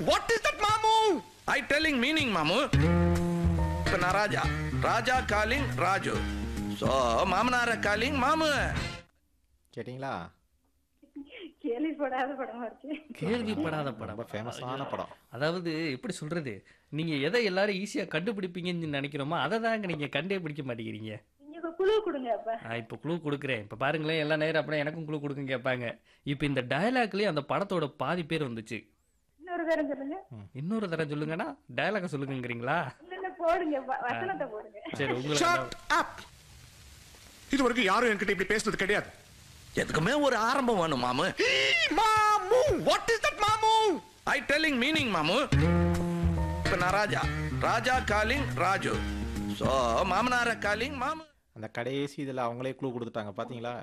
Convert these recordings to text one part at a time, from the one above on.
What is that மாமு I telling meaning மாமு இப்ப நான் ராஜா ராஜா காலிங் ராஜு சோ மாமனார காலிங் மாமு கேட்டிங்களா கேள்விப்படாத படமா இருக்கு கேள்விப்படாத படம் ரொம்ப ஃபேமஸான படம் அதாவது எப்படி சொல்றது நீங்க எதை எல்லாரும் ஈஸியா கண்டுபிடிப்பீங்கன்னு நினைக்கிறோமோ அதை தாங்க நீங்க கண்டே பிடிக்க மாட்டேங்கிறீங்க நீங்க ஒரு குழு கொடுங்க அப்ப நான் இப்போ குழு கொடுக்குறேன் இப்போ பாருங்களேன் எல்லா நேரம் அப்படியே எனக்கும் குழு கொடுங்க கேட்பாங்க இப்போ இந்த டயலாக்லயே அந்த படத்தோட பாதி பேர் வந்துச்சு இன்னொரு தரம் சொல்லுங்க இன்னொரு தடவை சொல்லுங்கன்னா டயலாக சொல்லுங்கங்கிறீங்களா இல்ல இல்ல போடுங்க வ- வசனத்தை போடுங்க சரி உங்களை ஷட் அப் இது வரைக்கும் யாரும் என்கிட்ட இப்படி பேசுனது கிடையாது எதுக்குமே ஒரு ஆரம்பம் வேணும் மாமு மாமு வாட் இஸ் தட் மாமு ஐ டெல்லிங் மீனிங் மாமு இப்ப நான் ராஜா ராஜா காலிங் ராஜு சோ மாமனார காலிங் மாமு அந்த கடைசி இதில் அவங்களே க்ளூ கொடுத்துட்டாங்க பார்த்தீங்களா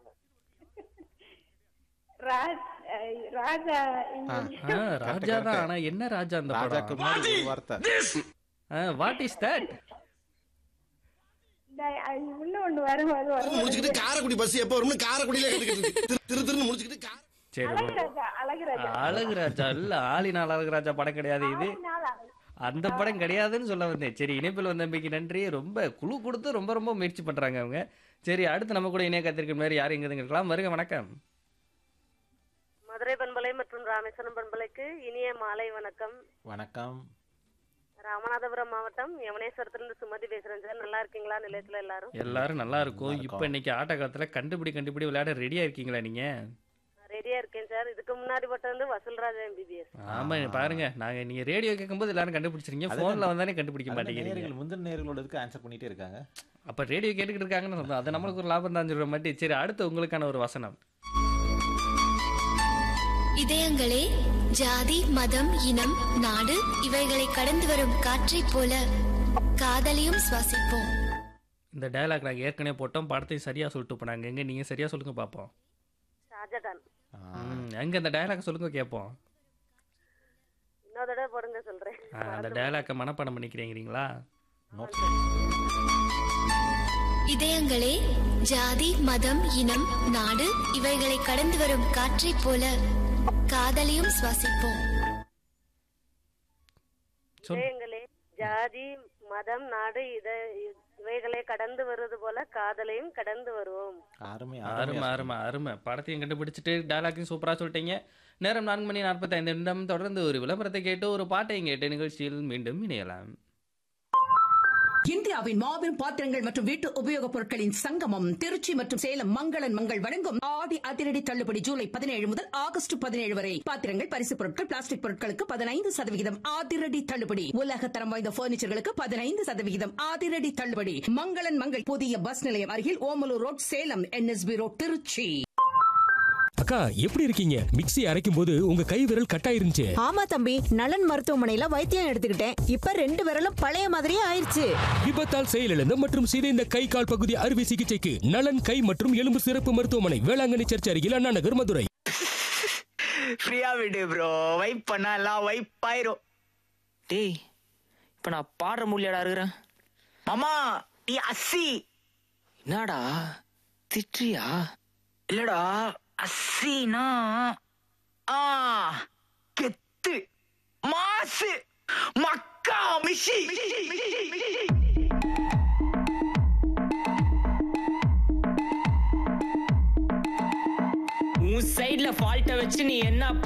ராஜ் அஹ், ராஜா இங்க- ஆ, ராஜா தான் ஆனா என்ன ராஜா அந்த ராஜாக்கு படம் முன்னாடி ஒரு வார்த்தை வாட் இஸ் தட் இந்த, அஹ், இன்னும் ஒண்ணு வரும் அது வரும் முடிச்சுக்கிட்டு காரைக்குடி பஸ் எப்போ வரும்னு காரைக்குடியில கேட்டுக்கிட்டு இருக்கு. திரு திரு திருன்னு முடிச்சுக்கிட்டு காரை சரி அழகு ராஜா அழகு ராஜா அழகு ராஜா இல்ல ஆளினால் அழகு ராஜா படம் கிடையாது இது நாள் அழகு. அந்த படம் கிடையாதுன்னு சொல்ல வந்தேன் சரி இணைப்பில் வந்தமைக்கு நன்றி ரொம்ப குழு கொடுத்து ரொம்ப ரொம்ப முயற்சி பண்றாங்க அவங்க சரி அடுத்து நம்ம கூட இணைய கத்திருக்க மாதிரி யார் எங்க இருக்கலாம் வருக வணக்கம் மதுரை பண்பலை மற்றும் ராமேஸ்வரம் பண்பலைக்கு இனிய மாலை வணக்கம் வணக்கம் ராமநாதபுரம் மாவட்டம் யமுனேஸ்வரத்திலிருந்து சுமதி பேசுறேன் சார் நல்லா இருக்கீங்களா நிலையத்துல எல்லாரும் எல்லாரும் நல்லா இருக்கும் இப்போ இன்னைக்கு ஆட்ட காலத்துல கண்டுபிடி கண்டுபிடி விளையாட ரெடியா இருக்கீங்களா நீங்க ரெடியா இருக்கேன் சார் இதுக்கு முன்னாடி பட்டம் வந்து வசூல்ராஜா எம்பிபிஎஸ் ஆமா பாருங்க நாங்க நீங்க ரேடியோ கேட்கும்போது எல்லாரும் கண்டுபிடிச்சிருங்க அதுதான் போன்ல வந்தானே கண்டுபிடிக்க அதுல மாட்டேங்கிறீங்க நேயர்கள் முந்தின நேர்களோடதுக்கு ஆன்சர் பண்ணிட்டே இருக்காங்க அப்ப ரேடியோ கேட்டுக்கிட்டு இருக்காங்கன்னு சொன்னோம் அது நம்மளுக்கு ஒரு லாபம் தான் சொல்ற மாதிரி சரி அடுத்து உங்களுக்கான ஒரு வசனம் இதயங்களே ஜாதி மதம் இனம் நாடு இவைகளை கடந்து வரும் காற்றைப் போல காதலையும் சுவாசிப்போம் இந்த டயலாக் நாங்க ஏற்கனவே போட்டோம் படத்தையும் சரியா சொல்லிட்டு போனாங்க எங்க நீங்க சரியா சொல்லுங்க பாப்போம் ஷாஜகான் ம், எங்க அந்த டயலாக் சொல்லுங்க கேட்போம் இன்னொரு தடவை போடுங்க சொல்றேன் ஆ, அந்த டயலாக்கை மனப்பாடம் பண்ணிக்கிறீங்களா நோட் இதயங்களே ஜாதி மதம் இனம் நாடு இவைகளை கடந்து வரும் காற்றைப் போல காதலையும் சுவாசிப்போம் சொல் இதயங்களே ஜாதி மதம் நாடு இத இவைகளை கடந்து வருவது போல காதலையும் கடந்து வருவோம் அருமை அருமை அருமை அருமை படத்தையும் கண்டுபிடிச்சிட்டு டயலாக்கையும் சூப்பரா சொல்லிட்டீங்க நேரம் நான்கு மணி நாற்பத்தைந்து நிமிடம் தொடர்ந்து ஒரு விளம்பரத்தை கேட்டு ஒரு பாட்டையும் கேட்டு நிகழ்ச்சியில் மீண்டும் இணையலாம் இந்தியாவின் மாபெரும் பாத்திரங்கள் மற்றும் வீட்டு உபயோகப் பொருட்களின் சங்கமம் திருச்சி மற்றும் சேலம் மங்களன் மங்கள் வழங்கும் ஆடி அதிரடி தள்ளுபடி ஜூலை பதினேழு முதல் ஆகஸ்ட் பதினேழு வரை பாத்திரங்கள் பரிசு பொருட்கள் பிளாஸ்டிக் பொருட்களுக்கு பதினைந்து சதவிகிதம் அதிரடி தள்ளுபடி உலக தரம் வாய்ந்த பர்னிச்சர்களுக்கு பதினைந்து சதவிகிதம் அதிரடி தள்ளுபடி மங்களன் மங்கள் புதிய பஸ் நிலையம் அருகில் Omalur road Salem NSB road Trichy அக்கா எப்படி இருக்கீங்க மிக்ஸி அரைக்கும் போது உங்க கை விரல் கட்டாயிருந்துச்சு ஆமா தம்பி நலன் மருத்துவமனையில வைத்தியம் எடுத்துக்கிட்டேன் இப்ப ரெண்டு விரலும் பழைய மாதிரியே ஆயிருச்சு விபத்தால் செயலிழந்த மற்றும் சிதைந்த கை கால் பகுதி அறுவை சிகிச்சைக்கு நலன் கை மற்றும் எலும்பு சிறப்பு மருத்துவமனை வேளாங்கண்ணி சர்ச் அருகில் அண்ணா நகர் மதுரை ஃப்ரீயா விடு ப்ரோ வைப் பண்ணா எல்லாம் வைப் ஆயிரும் டேய் இப்ப நான் பாடுற முடியாடா இருக்கிறேன் மாமா நீ அஸ்ஸி என்னடா திட்றியா இல்லடா அஸ்ஸினா ஆ கெத்து மாசு மக்கா மிஷி உன் சைடுல ஃபால்ட்ட வச்சு நீ என்ன